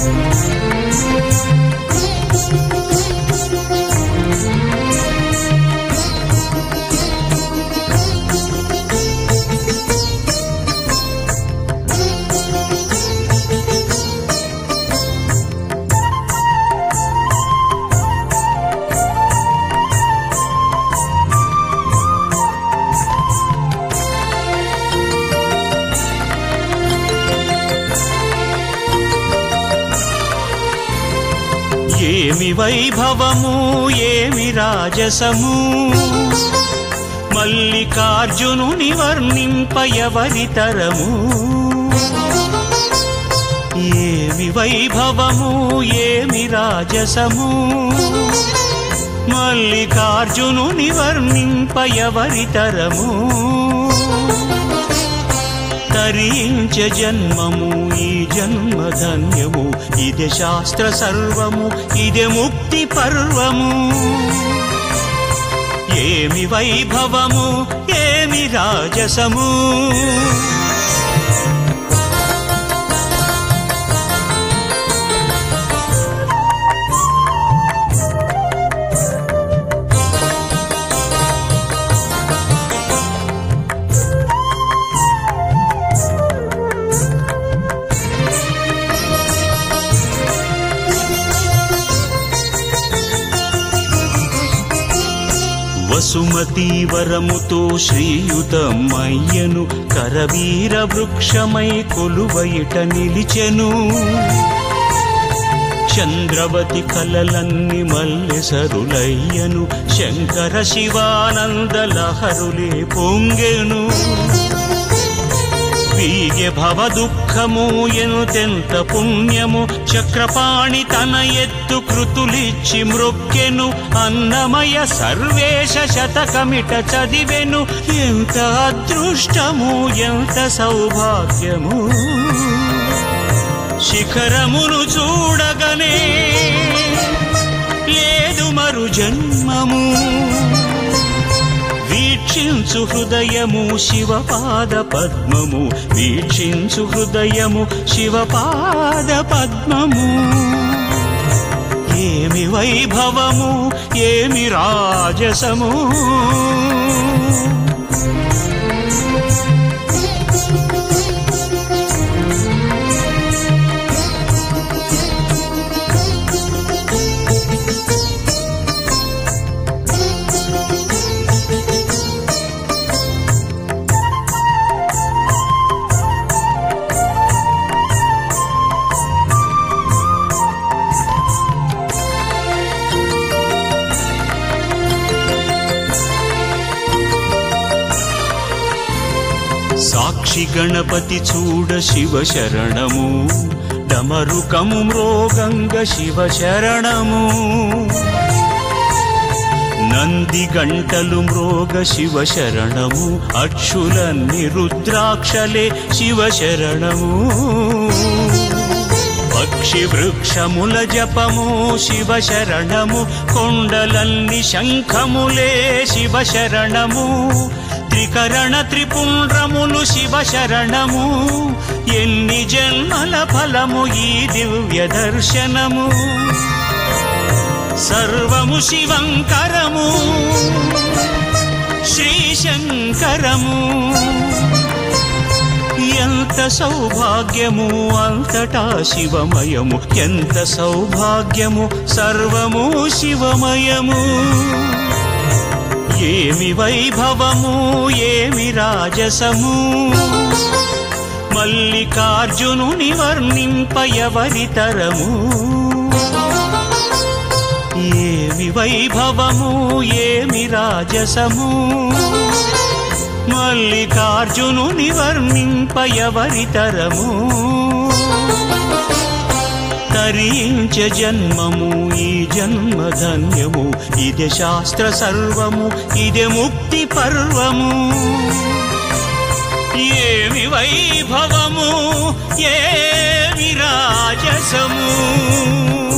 ఏమి వైభవము ఏమి రాజసము మల్లికార్జునుని వర్ణింప ఎవరి తరము ఏమి వైభవము ఏమి రాజసము మల్లికార్జునుని వర్ణింప ఎవరి తరము తరించ జన్మము ఈ జన్మ ధన్యము ఇదే శాస్త్ర సర్వము ఇదే ముక్తి పర్వము ఏమి వైభవము ఏమి రాజసము వసుమతి వరముతో శ్రీయుతమయ్యను కరవీర వృక్షమై కొలువయిట నిలిచెను చంద్రవతి కలలన్ని మల్లెసరులయ్యను శంకర శివానంద లహరులే పొంగెను వీగే భవ దుఃఖము ఎంతెంత పుణ్యము చక్రపాణి తన ఎత్తు కృతులిచ్చి మృక్కెను అన్నమయ సర్వేశ శతకమిట చదివెను ఎంత అదృష్టము ఎంత సౌభాగ్యము శిఖరమును చూడగనే లేదు మరు జన్మము వీక్షించు హృదయము శివపాద పద్మము వీక్షించు హృదయము శివపాద పద్మము ఏమి వైభవము ఏమి రాజసము సాక్షి గణపతి చూడ శివ శరణము డమరుకము మ్రోగంగ శివ శరణము నంది గంటలు మ్రోగ శివ శరణము అక్షులన్ని రుద్రాక్షలే శివ శరణము పక్షి వృక్షముల జపము శివ శరణము కొండలన్ని శంఖములే శివ శరణము త్రికరణ త్రిపుండ్రములు శివ శరణము ఎన్ని జన్మల ఫలము ఈ దివ్య దర్శనము సర్వము శివంకరము శ్రీశంకరము ఎంత సౌభాగ్యము అంతటా శివమయము ఎంత సౌభాగ్యము సర్వము శివమయము ఏమి వైభవము ఏమి రాజసము మల్లికార్జునుని వర్ణింప ఎవరి తరము ఏమి వైభవము ఏమి రాజసము మల్లికార్జునుని వర్ణింప ఎవరి తరము తరించ జన్మము ఈ జన్మ ధన్యము ఇదే శాస్త్ర సర్వము ఇదే ముక్తి పర్వము ఏమి వైభవము ఏమి రాజసము